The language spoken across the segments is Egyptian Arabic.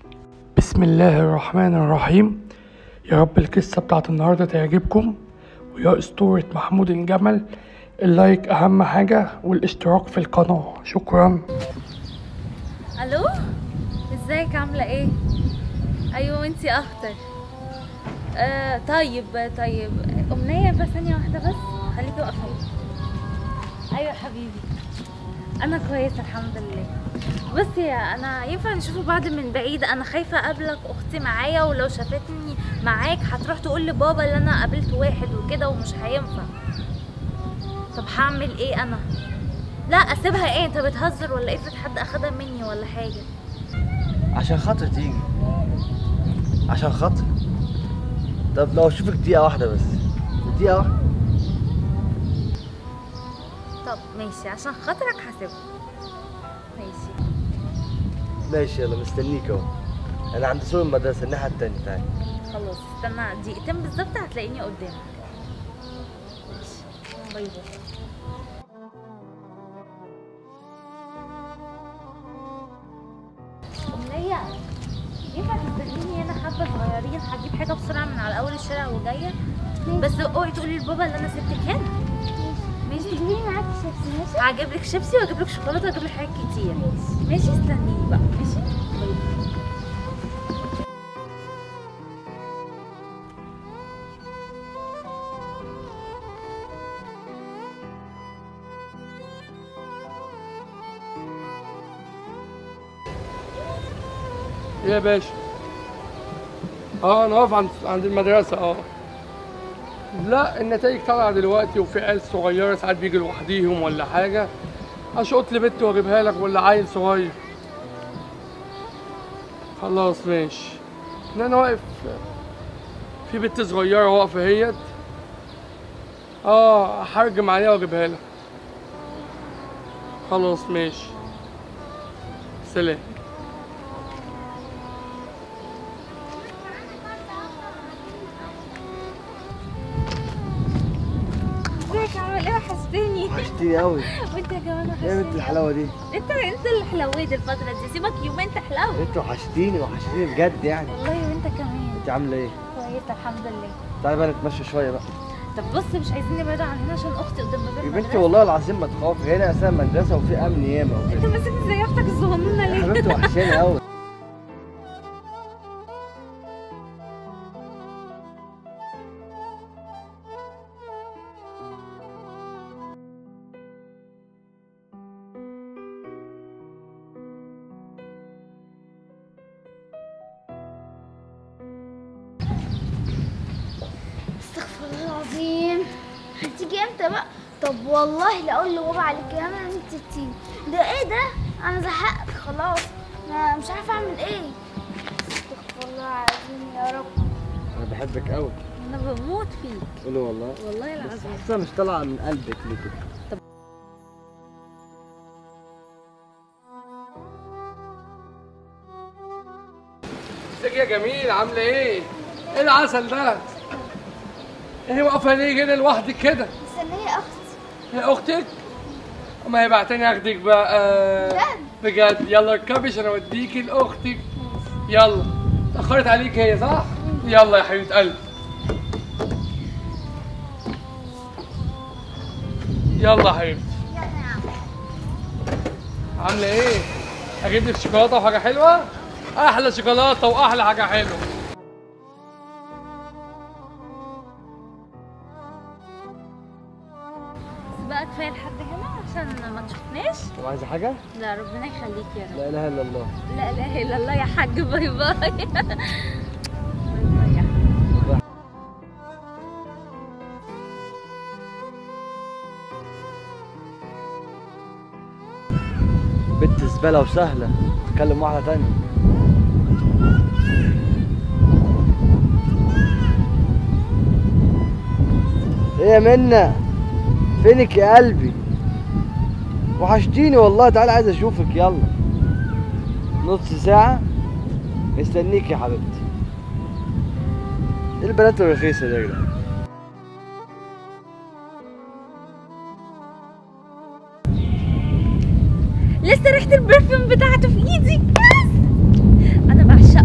بسم الله الرحمن الرحيم يا رب القصة بتاعت النهاردة تعجبكم ويا أسطورة محمود الجمل اللايك أهم حاجة والاشتراك في القناة شكرا الو ازيك عامله ايه ايوه انتي اخطر آه طيب طيب امنيه بس ثانيه واحده بس خليكي واقفه ايوه حبيبي انا كويسه الحمد لله بصي انا ينفع نشوف بعض من بعيد انا خايفه اقابلك اختي معايا ولو شافتني معاك هتروح تقول لبابا ان انا قابلت واحد وكده ومش هينفع طب هعمل ايه انا لا اسيبها ايه انت بتهزر ولا افرض حد اخدها مني ولا حاجه عشان خاطر تيجي عشان خاطر طب لو اشوفك دقيقة واحدة بس دقيقة واحدة طب ماشي عشان خاطرك هسيبها ماشي ماشي يلا مستنيك اهو انا عند سوق المدرسة الناحية التانية تعالى خلاص استنى دقيقتين بالظبط هتلاقيني قدامك ماشي باي باي أمنية ينفع تستنيني هنا حبة صغيرين هجيب حاجة بسرعة من على أول الشارع وجاية بس اوعي تقولي لبابا إن أنا سبتك هنا ماشي تجيبي معاكي شيبسي ماشي هجيب لك شيبسي واجيب لك شوكولاته واجيب لك حاجات كتير ماشي استنيني بقى ماشي باي باي. إيه يا باشا اه انا واقف عند عند المدرسة اه لا النتائج طالعة دلوقتي وفي عيال صغيرة ساعات بيجي لوحديهم ولا حاجة اشقط لي بنت واجيبها لك ولا عيل صغير خلاص ماشي ان انا واقف في بنت صغيرة واقفة اهيت اه هرجم عليها واجيبها لك خلاص ماشي سلام ازيك عامل ايه وحشتني وحشتيني قوي وانت كمان ايه يا بنت وحشتني الحلاوة دي انت انت اللي حلويت الفترة دي سيبك يومين تحلو انت وحشتيني وحشتيني بجد يعني والله وانت كمان انت عاملة ايه كويسة الحمد لله تعالي بقى نتمشى شوية بقى طب بص مش عايزين نبعد عن هنا عشان اختي قدام باب يا المدرسة بنتي والله العظيم ما تخافي هنا اساسا مدرسة وفي امن ياما انت وكده ماسك زي اختك الصغنونة يا ليه؟ حبيبتي وحشاني قوي استغفر الله العظيم هتيجي امتى بقى طب والله لا اقول لبابا عليك يا ان انت بتيجي ده ايه ده انا زهقت خلاص انا مش عارفه اعمل ايه استغفر الله العظيم يا رب انا بحبك قوي انا بموت فيك قولي والله والله بس العظيم حاسة مش طالعة من قلبك ليه كده ازيك يا جميل عاملة ايه؟ ايه العسل ده؟ ايه واقفة ليه كده لوحدك كده؟ مستنيه اختي يا اختك؟ ما هي بعتني اخدك بقى بجد يلا اركبي عشان اوديكي لاختك يلا اتأخرت عليك هي صح؟ يلا يا حبيبة قلبي يلا يا حبيبتي عاملة ايه؟ اجيب لك شوكولاتة وحاجة حلوة؟ احلى شوكولاتة واحلى حاجة حلوة بس بقى كفايه لحد هنا عشان ما تشوفناش طب عايزة حاجة؟ لا ربنا يخليك يا رب لا اله الا الله لا اله الا الله يا حاج باي باي باي باي يا حاج. بنت زبالة وسهلة تكلم واحدة تانية ايه يا منى فينك يا قلبي وحشتيني والله تعالى عايز اشوفك يلا نص ساعة مستنيك يا حبيبتي ايه البنات الرخيصة دي يا جدعان لسه ريحه البرفيوم بتاعته في ايدي يس انا بعشقه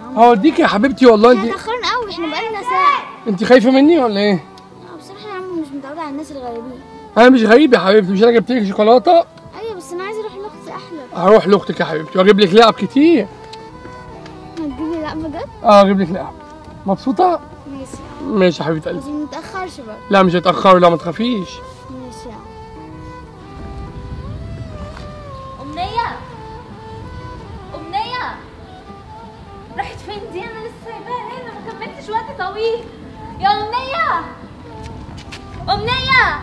هوديك يا حبيبتي والله احنا انت اتاخرنا قوي احنا بقالنا ساعه انت خايفه مني ولا ايه آه، بصراحه يا عم مش متعوده على الناس الغريبين انا مش غريب يا حبيبتي مش انا جبت لك شوكولاته ايوه بس انا عايزه اروح لاختي احلى هروح لاختك يا حبيبتي واجيب لك لعب كتير هتجيبي لا بجد اه اجيب لك لعب مبسوطه ماشي يا عم ماشي يا حبيبه قلبي بس ما نتاخرش بقى لا مش هتاخروا لا ما تخافيش ماشي يا عم أمنية أمنية راحت فين دي أنا لسه سايباها هنا ما كملتش وقت طويل يا أمنية أمنية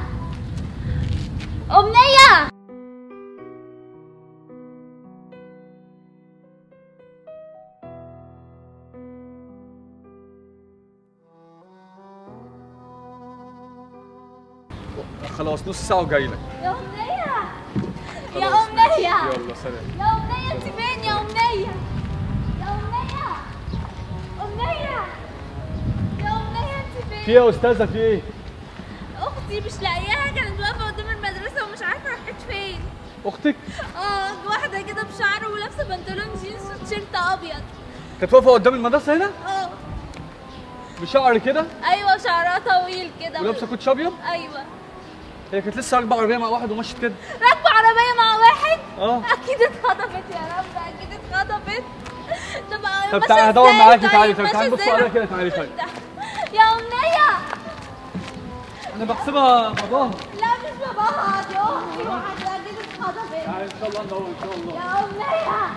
أمنية خلاص نص ساعة وجاي لك يا أمنية يا أمنية يلا سلام يا أمنية أنت فين يا أمنية يا أمنية أمنية يا أمنية أنت فين في ايه يا استاذة في ايه؟ اختي مش لاقياها كانت واقفه قدام المدرسه ومش عارفه راحت فين اختك اه واحده كده بشعر ولابسه بنطلون جينز وتيشيرت ابيض كانت واقفة قدام المدرسة هنا اه بشعر كده ايوه شعرها طويل كده ولابسة كوتش ابيض ايوه هي كانت لسه راكبة عربية مع واحد ومشت كده راكبه عربيه مع واحد اه اكيد اتخطفت يا رب اكيد اتخطفت طب طب ماشية تعالى هدور إزاي معاكي طيب؟ تعالي طب ماشية تعالي بص إزاي؟ عليا كده تعالي تعالي يا امنيه انا بحسبها باباها لا مش باباها دي اختي واحده اكيد اتخطفت تعالي ان شاء الله ندور ان شاء الله يا امنيه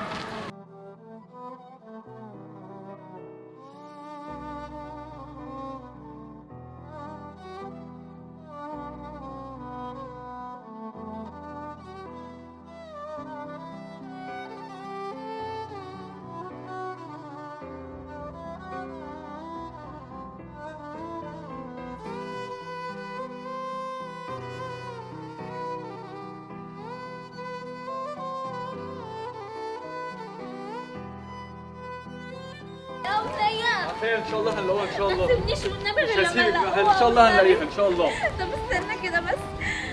يا امنيه خير ان شاء الله هنلاقوها ان شاء ما الله تسيبنيش والنبي مش غير لما هسيبك الاقوها ان شاء الله والنبي. هنلاقيها ان شاء الله طب استنى كده بس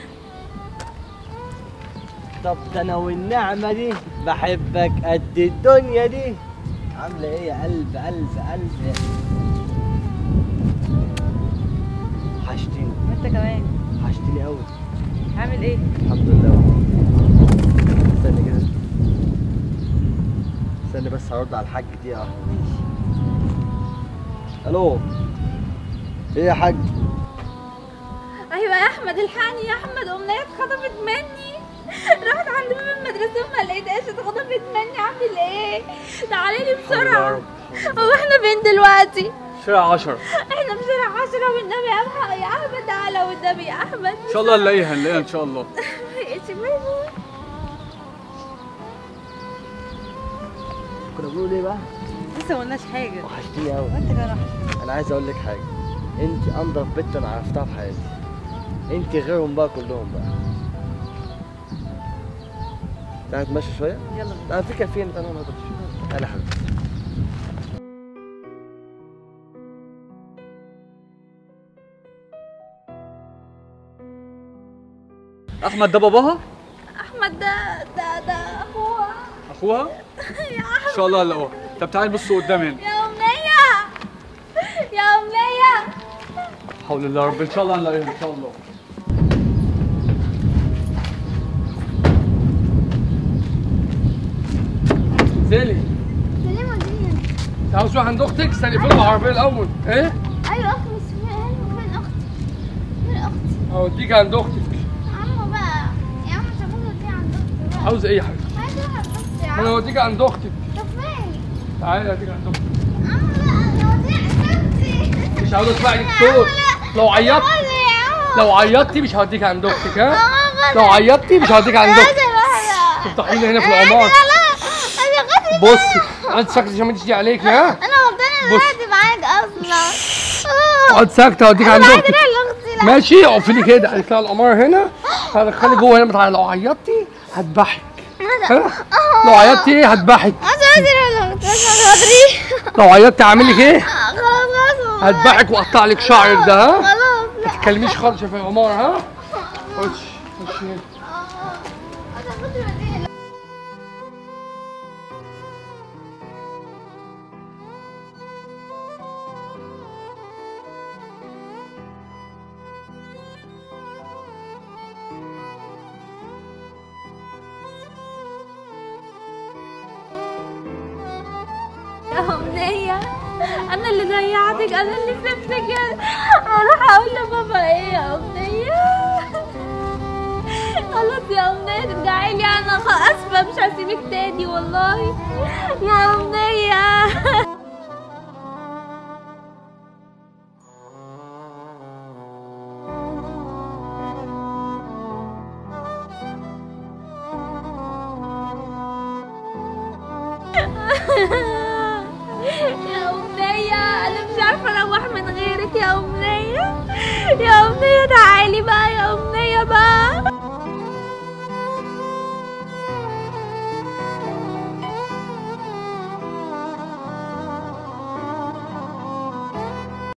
طب ده انا والنعمة دي بحبك قد الدنيا دي عاملة ايه يا قلب قلب قلب وحشتني وانت كمان وحشتني قوي عامل ايه؟ الحمد لله استنى كده استنى بس هرد على الحاج دقيقة الو ايه يا حاج ايوه يا احمد الحقني يا احمد امنيه اتخطفت مني رحت عند باب المدرسه وما لقيتهاش اتخطفت مني اعمل ايه تعالي لي بسرعه هو احنا فين دلوقتي شارع 10 احنا في شارع عشرة والنبي يا أح- يا احمد تعالى والنبي يا احمد ان شاء الله هنلاقيها هنلاقيها ان شاء الله ماشي باي باي كنا بنقول ايه بقى لسه ما قلناش حاجه وحشتني قوي وانت كمان وحشتني. انا عايز اقول لك حاجه انت انضف بنت انا عرفتها في حياتي انت غيرهم بقى كلهم بقى تعالى نتمشى شويه يلا بينا. لا في كافيه تعالى نقعد شويه تعالى يا حبيبي احمد ده باباها احمد ده ده ده اخوها اخوها يا احمد ان شاء الله هنلاقوها طب تعالي بصوا قدام هنا يا امنيه يا امنيه حول الله يا رب ان شاء الله هنلاقيها ان شاء الله انزلي ليه موديني تعالوا شويه عند اختك استلفوا العربيه الاول ايه ايوه اختي بس فين فين اختي فين اختي اوديك عند اختك عمو بقى يا عم مش هاخد ودي عند اختي بقى عاوز ايه يا حبيبي عايزه اروح عند اختي يا ما انا عم اوديك عند اختك طب فين تعالي اوديك عند اختك عمو لا انا ودي عند اختي مش عاوز اسمع لك صوت لو عيطت يا عمو لو عيطتي مش هوديك عند اختك ها عمو لو عيطتي مش هوديك عند اختك اختي تفتحي لي هنا في العمار بصي اقعد ساكتة عشان ما تيجي عليك ها انا غلطانه بص. دلوقتي معاك اصلا اقعد ساكتة هوديك عند انا عايزه اختك اروح لاختي لا ماشي اقفي لي كده قالت لها القمار هنا هدخلي جوه هنا بتاع لو عيطتي هذبحك ها لو عيطتي ايه هذبحك عايزه اروح لاختي عشان خاطري لو عيطتي اعمل لك ايه خلاص خلاص هذبحك واقطع لك شعرك ده ها خلاص ما تتكلميش خالص في العمار ها خش خش هنا انا خاطري ودي يا أمنية أنا اللي ضيعتك أنا اللي سبتك أروح أقول لبابا إيه يا أمنية خلاص يا أمنية ترجعي لي أنا خ- آسفة مش هسيبك تاني والله يا أمنية يا أمنية أنا مش عارفة أروح من غيرك يا أمنية يا أمنية تعالي بقى يا أمنية